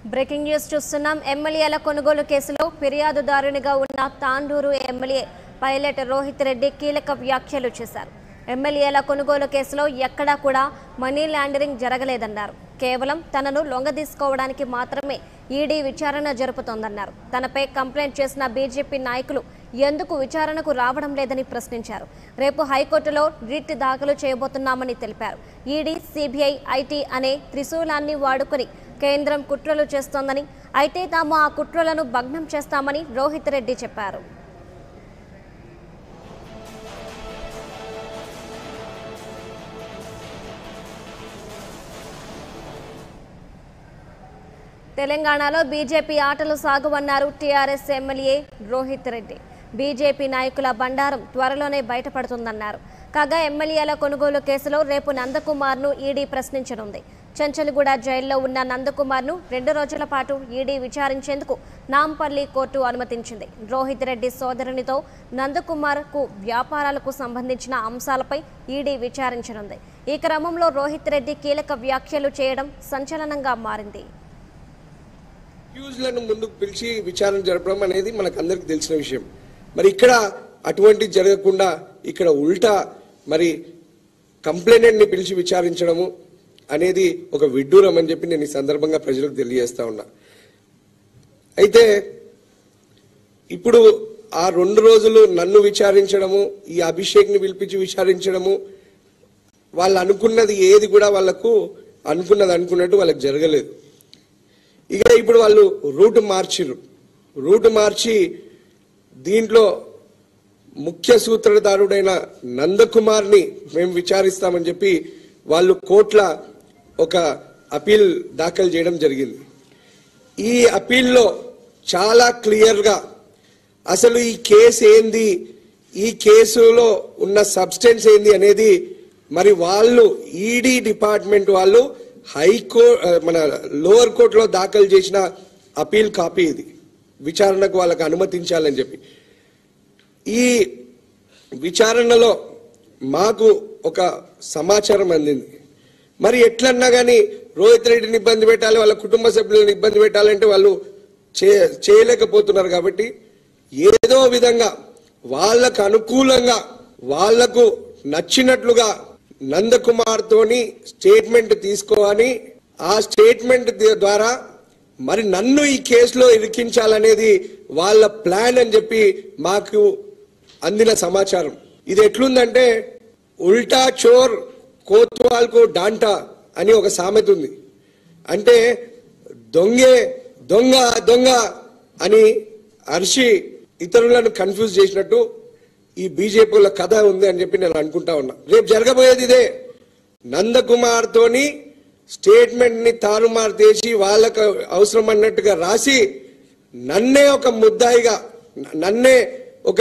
breaking news చూస్తున్నాం ఎమ్మెల్యేల కొనుగోలు కేసులో ఫిర్యాదుదారునిగా ఉన్న తాండూరు ఎమ్మెల్యే పైలట్ రోహిత్ రెడ్డి కీలక వ్యాఖ్యలు చేశారు ఎమ్మెల్యేల కొనుగోలు కేసులో ఎక్కడా కూడా మనీ లాండరింగ్ జరగలేదన్నారు కేవలం తనను లొంగదీసుకోవడానికి మాత్రమే ఈడీ విచారణ జరుపుతోందన్నారు తనపై కంప్లైంట్ చేసిన బీజేపీ నాయకులు ఎందుకు విచారణకు రావడం లేదని ప్రశ్నించారు రేపు హైకోర్టులో రిట్ దాఖలు చేయబోతున్నామని తెలిపారు ఈడీ సిబిఐ ఐటీ అనే త్రిశూలాన్ని వాడుకొని కేంద్రం కుట్రలు చేస్తోందని అయితే తాము ఆ కుట్రలను భగ్నం చేస్తామని రోహిత్ రెడ్డి చెప్పారు తెలంగాణలో బీజేపీ ఆటలు సాగువన్నారు TRS MLA Rohit Reddy BJP నాయకుల బండారం త్వరలోనే బయటపడుతుందన్నారు కాగా ఎమ్మెల్యేల కొనుగోలు కేసులో రేపు నందకుమార్ను ఈడీ ప్రశ్నించనుంది చెంచల్గూడ జైల్లో ఉన్న నందకుమార్ను రెండు రోజుల పాటు ఈడీ విచారించేందుకు నాంపల్లి కోర్టు అనుమతించింది రోహిత్ రెడ్డి సోదరునితో నందకుమార్కు వ్యాపారాలకు సంబంధించిన అంశాలపై ఈడీ విచారించనుంది ఈ క్రమంలో రోహిత్ రెడ్డి కీలక వ్యాఖ్యలు చేయడం సంచలనంగా మారింది అక్యూజ్లను ముందుకు పిలిచి విచారణ జరపడం అనేది మనకు అందరికి తెలిసిన విషయం మరి ఇక్కడ అటువంటి జరగకుండా ఇక్కడ ఉల్టా మరి కంప్లైనెంట్ ని పిలిచి విచారించడము అనేది ఒక విడ్డూరం అని చెప్పి నేను ఈ సందర్భంగా ప్రజలకు తెలియజేస్తా ఉన్నా అయితే ఇప్పుడు ఆ రెండు రోజులు నన్ను విచారించడము ఈ అభిషేక్ ని పిలిపించి విచారించడము వాళ్ళు అనుకున్నది ఏది కూడా వాళ్ళకు అనుకున్నది అనుకున్నట్టు వాళ్ళకి జరగలేదు ఇక ఇప్పుడు వాళ్ళు రూట్ మార్చిర్రు రూట్ మార్చి దీంట్లో ముఖ్య సూత్రధారుడైన నందకుమార్ని మేము విచారిస్తామని చెప్పి వాళ్ళు కోట్ల ఒక అపీల్ దాఖలు చేయడం జరిగింది ఈ అపీల్లో చాలా క్లియర్గా అసలు ఈ కేసు ఏంది ఈ కేసులో ఉన్న సబ్స్టెన్స్ ఏంది అనేది మరి వాళ్ళు ఈడీ డిపార్ట్మెంట్ వాళ్ళు హైకోర్ట్ మన లోవర్ కోర్టులో దాఖలు చేసిన అపీల్ కాపీ ఇది విచారణకు వాళ్ళకి అనుమతించాలని చెప్పి ఈ విచారణలో మాకు ఒక సమాచారం అందింది మరి ఎట్లన్నా కానీ రోహిత్ రెడ్డిని ఇబ్బంది పెట్టాలి వాళ్ళ కుటుంబ సభ్యులను ఇబ్బంది పెట్టాలంటే వాళ్ళు చే చేయలేకపోతున్నారు కాబట్టి ఏదో విధంగా వాళ్ళకు అనుకూలంగా వాళ్లకు నచ్చినట్లుగా నందకుమార్ తోని స్టేట్మెంట్ తీసుకోవాలి ఆ స్టేట్మెంట్ ది- ద్వారా మరి నన్ను ఈ కేసులో ఇరికించాలనేది వాళ్ళ ప్లాన్ అని చెప్పి మాకు అందిన సమాచారం ఇది ఎట్లుందంటే ఉల్టా చోర్ కోత్వాల్కు డాంటా అని ఒక సామెత ఉంది అంటే దొంగే దొంగ దొంగ అని అరిచి ఇతరులను కన్ఫ్యూజ్ చేసినట్టు ఈ బీజేపీల కథ ఉంది అని చెప్పి నేను అనుకుంటా ఉన్నా రేపు జరగబోయేది ఇదే నందకుమార్ తోని స్టేట్మెంట్ ని తారుమారు చేసి వాళ్ళకు అవసరం అన్నట్టుగా రాసి నన్నే ఒక ముద్దాయిగా నన్నే ఒక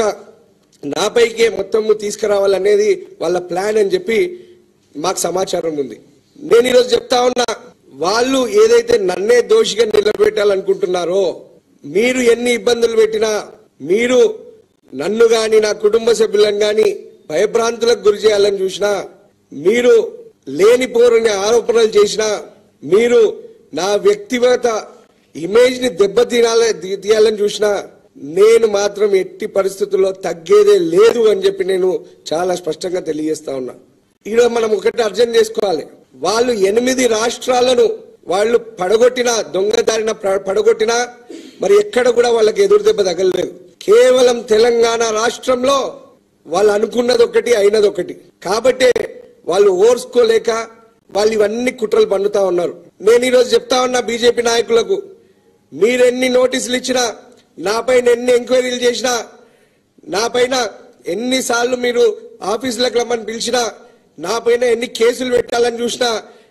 నాపైకే మొత్తం తీసుకురావాలనేది వాళ్ళ ప్లాన్ అని చెప్పి మాకు సమాచారం ఉంది నేను ఈరోజు చెప్తా ఉన్నా వాళ్ళు ఏదైతే నన్నే దోషిగా నిలబెట్టాలనుకుంటున్నారో మీరు ఎన్ని ఇబ్బందులు పెట్టినా మీరు నన్ను గాని నా కుటుంబ సభ్యులను గాని భయభ్రాంతులకు గురి చేయాలని చూసినా మీరు లేనిపోరని ఆరోపణలు చేసినా మీరు నా వ్యక్తిగత ఇమేజ్ ని దెబ్బతీయాల తీయాలని చూసినా నేను మాత్రం ఎట్టి పరిస్థితుల్లో తగ్గేదే లేదు అని చెప్పి నేను చాలా స్పష్టంగా తెలియజేస్తా ఉన్నా ఈరోజు మనం ఒకటి అర్థం చేసుకోవాలి వాళ్ళు ఎనిమిది రాష్ట్రాలను వాళ్ళు పడగొట్టిన దొంగదారిన ప- పడగొట్టినా మరి ఎక్కడ కూడా వాళ్ళకి ఎదురు దెబ్బ తగలలేదు కేవలం తెలంగాణ రాష్ట్రంలో వాళ్ళు అనుకున్నది ఒకటి అయినది ఒకటి కాబట్టే వాళ్ళు ఓర్చుకోలేక వాళ్ళు ఇవన్నీ కుట్రలు పండుతా ఉన్నారు నేను ఈరోజు చెప్తా ఉన్నా బీజేపీ నాయకులకు మీరెన్ని నోటీసులు ఇచ్చినా నా పైన ఎన్ని ఎంక్వైరీలు చేసినా నా పైన ఎన్నిసార్లు మీరు ఆఫీసులకు రమ్మని పిలిచినా నా పైన ఎన్ని కేసులు పెట్టాలని చూసినా